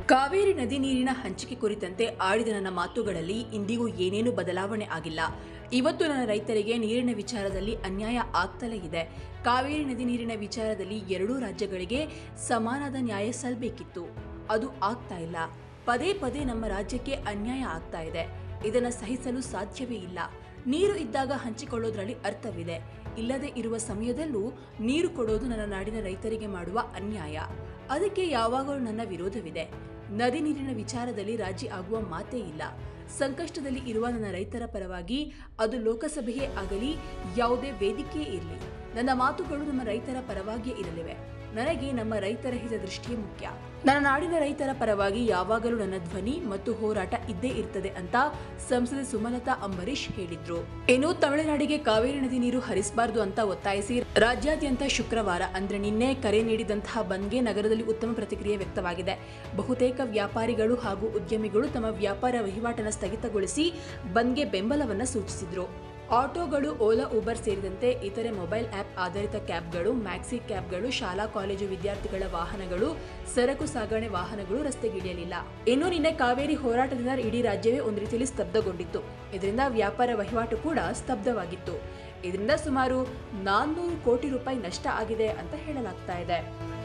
ಕಾವೇರಿ ನದಿ ನೀರಿನ ಹಂಚಿಕೆ ಕುರಿತಂತೆ ಆಡಿದ ನನ್ನ ಮಾತುಗಳಲ್ಲಿ ಇಂದಿಗೂ ಏನೇನೂ ಬದಲಾವಣೆ ಆಗಿಲ್ಲ ಇವತ್ತು ನನ್ನ ರೈತರಿಗೆ ನೀರಿನ ವಿಚಾರದಲ್ಲಿ ಅನ್ಯಾಯ ಆಗ್ತಲೇ ಇದೆ ಕಾವೇರಿ ನದಿ ನೀರಿನ ವಿಚಾರದಲ್ಲಿ ಎರಡೂ ರಾಜ್ಯಗಳಿಗೆ ಸಮಾನದ ನ್ಯಾಯ ಸಲ್ಲಬೇಕಿತ್ತು ಅದು ಆಗ್ತಾ ಇಲ್ಲ ಪದೇ ಪದೇ ನಮ್ಮ ರಾಜ್ಯಕ್ಕೆ ಅನ್ಯಾಯ ಆಗ್ತಾ ಇದೆ ಇದನ್ನು ಸಹಿಸಲು ಸಾಧ್ಯವೇ ಇಲ್ಲ ನೀರು ಇದ್ದಾಗ ಹಂಚಿಕೊಳ್ಳೋದ್ರಲ್ಲಿ ಅರ್ಥವಿದೆ ಇಲ್ಲದೆ ಇರುವ ಸಮಯದಲ್ಲೂ ನೀರು ಕೊಡೋದು ನನ್ನ ನಾಡಿನ ರೈತರಿಗೆ ಮಾಡುವ ಅನ್ಯಾಯ ಅದಕ್ಕೆ ಯಾವಾಗಲೂ ನನ್ನ ವಿರೋಧವಿದೆ ನದಿ ನೀರಿನ ವಿಚಾರದಲ್ಲಿ ರಾಜಿ ಆಗುವ ಮಾತೇ ಇಲ್ಲ ಸಂಕಷ್ಟದಲ್ಲಿ ಇರುವ ನನ್ನ ರೈತರ ಪರವಾಗಿ ಅದು ಲೋಕಸಭೆಯೇ ಆಗಲಿ ಯಾವುದೇ ವೇದಿಕೆಯೇ ಇರಲಿ ನನ್ನ ಮಾತುಗಳು ನಮ್ಮ ರೈತರ ಪರವಾಗಿಯೇ ಇರಲಿವೆ ನನಗೆ ನಮ್ಮ ರೈತರ ಹಿತದೃಷ್ಟಿಯೇ ಮುಖ್ಯ ನನ್ನ ನಾಡಿನ ರೈತರ ಪರವಾಗಿ ಯಾವಾಗಲೂ ನನ್ನ ಧ್ವನಿ ಮತ್ತು ಹೋರಾಟ ಇದ್ದೇ ಇರ್ತದೆ ಅಂತ ಸಂಸದೆ ಸುಮಲತಾ ಅಂಬರೀಶ್ ಹೇಳಿದ್ರು ಇನ್ನು ತಮಿಳುನಾಡಿಗೆ ಕಾವೇರಿ ನದಿ ನೀರು ಹರಿಸಬಾರದು ಅಂತ ಒತ್ತಾಯಿಸಿ ರಾಜ್ಯಾದ್ಯಂತ ಶುಕ್ರವಾರ ಅಂದ್ರೆ ನಿನ್ನೆ ಕರೆ ನೀಡಿದಂತಹ ಬಂದ್ಗೆ ನಗರದಲ್ಲಿ ಉತ್ತಮ ಪ್ರತಿಕ್ರಿಯೆ ವ್ಯಕ್ತವಾಗಿದೆ ಬಹುತೇಕ ವ್ಯಾಪಾರಿಗಳು ಹಾಗೂ ಉದ್ಯಮಿಗಳು ತಮ್ಮ ವ್ಯಾಪಾರ ವಹಿವಾಟನ್ನು ಸ್ಥಗಿತಗೊಳಿಸಿ ಬಂದ್ಗೆ ಬೆಂಬಲವನ್ನ ಸೂಚಿಸಿದ್ರು ಆಟೋಗಳು ಓಲಾ ಉಬರ್ ಸೇರಿದಂತೆ ಇತರೆ ಮೊಬೈಲ್ ಆಪ್ ಆಧಾರಿತ ಕ್ಯಾಬ್ಗಳು ಮ್ಯಾಕ್ಸಿ ಕ್ಯಾಬ್ಗಳು ಶಾಲಾ ಕಾಲೇಜು ವಿದ್ಯಾರ್ಥಿಗಳ ವಾಹನಗಳು ಸರಕು ಸಾಗಣೆ ವಾಹನಗಳು ರಸ್ತೆಗಿಳಿಯಲಿಲ್ಲ ಇನ್ನು ನಿನ್ನೆ ಕಾವೇರಿ ಹೋರಾಟದಿಂದ ಇಡೀ ರಾಜ್ಯವೇ ಒಂದು ರೀತಿಯಲ್ಲಿ ಸ್ತಬ್ಧಗೊಂಡಿತ್ತು ಇದರಿಂದ ವ್ಯಾಪಾರ ವಹಿವಾಟು ಕೂಡ ಸ್ತಬ್ಧವಾಗಿತ್ತು ಇದರಿಂದ ಸುಮಾರು ನಾನ್ನೂರು ಕೋಟಿ ರೂಪಾಯಿ ನಷ್ಟ ಆಗಿದೆ ಅಂತ ಹೇಳಲಾಗ್ತಾ ಇದೆ